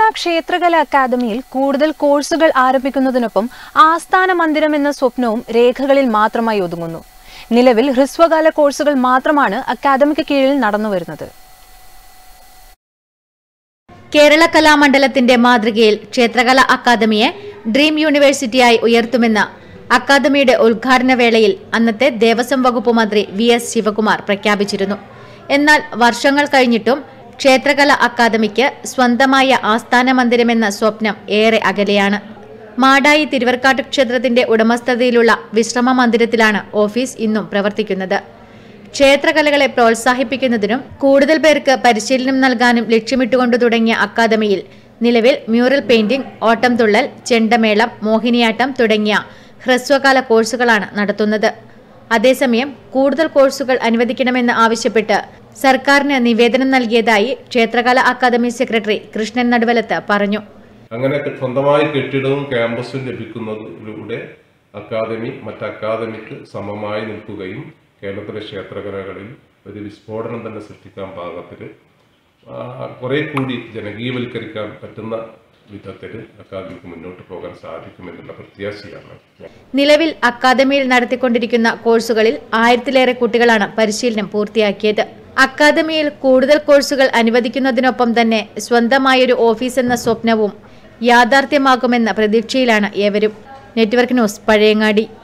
ക്ഷേത്രകല അക്കാദമിയിൽ കൂടുതൽ കോഴ്സുകൾ ആരംഭിക്കുന്നതിനൊപ്പം ആസ്ഥാന മന്ദിരം എന്ന സ്വപ്നവും രേഖകളിൽ മാത്രമായി ഒതുങ്ങുന്നു നിലവിൽ ഹ്രസ്വകാല കോഴ്സുകൾ മാത്രമാണ് അക്കാദമിക്ക് കീഴിൽ നടന്നുവരുന്നത് കേരള കലാമണ്ഡലത്തിന്റെ മാതൃകയിൽ ക്ഷേത്രകല അക്കാദമിയെ ഡ്രീം യൂണിവേഴ്സിറ്റിയായി ഉയർത്തുമെന്ന് അക്കാദമിയുടെ ഉദ്ഘാടന വേളയിൽ അന്നത്തെ ദേവസ്വം വകുപ്പ് മന്ത്രി വി എസ് ശിവകുമാർ പ്രഖ്യാപിച്ചിരുന്നു എന്നാൽ വർഷങ്ങൾ കഴിഞ്ഞിട്ടും ക്ഷേത്രകല അക്കാദമിക്ക് സ്വന്തമായ ആസ്ഥാന മന്ദിരമെന്ന സ്വപ്നം ഏറെ അകലെയാണ് മാടായി തിരുവർക്കാട്ട് ക്ഷേത്രത്തിന്റെ ഉടമസ്ഥതയിലുള്ള വിശ്രമ മന്ദിരത്തിലാണ് ഓഫീസ് ഇന്നും പ്രവർത്തിക്കുന്നത് ക്ഷേത്രകലകളെ പ്രോത്സാഹിപ്പിക്കുന്നതിനും കൂടുതൽ പേർക്ക് പരിശീലനം നൽകാനും ലക്ഷ്യമിട്ടുകൊണ്ട് തുടങ്ങിയ അക്കാദമിയിൽ നിലവിൽ മ്യൂറൽ പെയിന്റിംഗ് ഓട്ടംതുള്ളൽ ചെണ്ടമേളം മോഹിനിയാട്ടം തുടങ്ങിയ ഹ്രസ്വകാല കോഴ്സുകളാണ് നടത്തുന്നത് അതേസമയം കൂടുതൽ കോഴ്സുകൾ അനുവദിക്കണമെന്ന് ആവശ്യപ്പെട്ട് സർക്കാരിന് നിവേദനം നൽകിയതായി ക്ഷേത്രകല അക്കാദമി സെക്രട്ടറി കൃഷ്ണൻ നടുവലത്ത് പറഞ്ഞു അങ്ങനെ സ്വന്തമായി കെട്ടിടവും ക്യാമ്പസും ലഭിക്കുന്നതിലൂടെ അക്കാദമി മറ്റ് അക്കാദമിക്ക് സമമായി നിൽക്കുകയും കേരളത്തിലെ ക്ഷേത്രകലകളിൽ ഒരു വിസ്ഫോടനം തന്നെ സൃഷ്ടിക്കാൻ പാകത്തിൽ കുറെ കൂടി ജനകീയവൽക്കരിക്കാൻ പറ്റുന്ന വിധത്തിൽ അക്കാദമിക്ക് മുന്നോട്ട് പോകാൻ സാധിക്കുമെന്നുള്ള പ്രത്യാശയാണ് നിലവിൽ അക്കാദമിയിൽ നടത്തിക്കൊണ്ടിരിക്കുന്ന കോഴ്സുകളിൽ ആയിരത്തിലേറെ കുട്ടികളാണ് പരിശീലനം പൂർത്തിയാക്കിയത് അക്കാദമിയിൽ കൂടുതൽ കോഴ്സുകൾ അനുവദിക്കുന്നതിനൊപ്പം തന്നെ സ്വന്തമായൊരു ഓഫീസ് എന്ന സ്വപ്നവും യാഥാർത്ഥ്യമാകുമെന്ന പ്രതീക്ഷയിലാണ് ഏവരും നെറ്റ്വർക്ക് ന്യൂസ് പഴയങ്ങാടി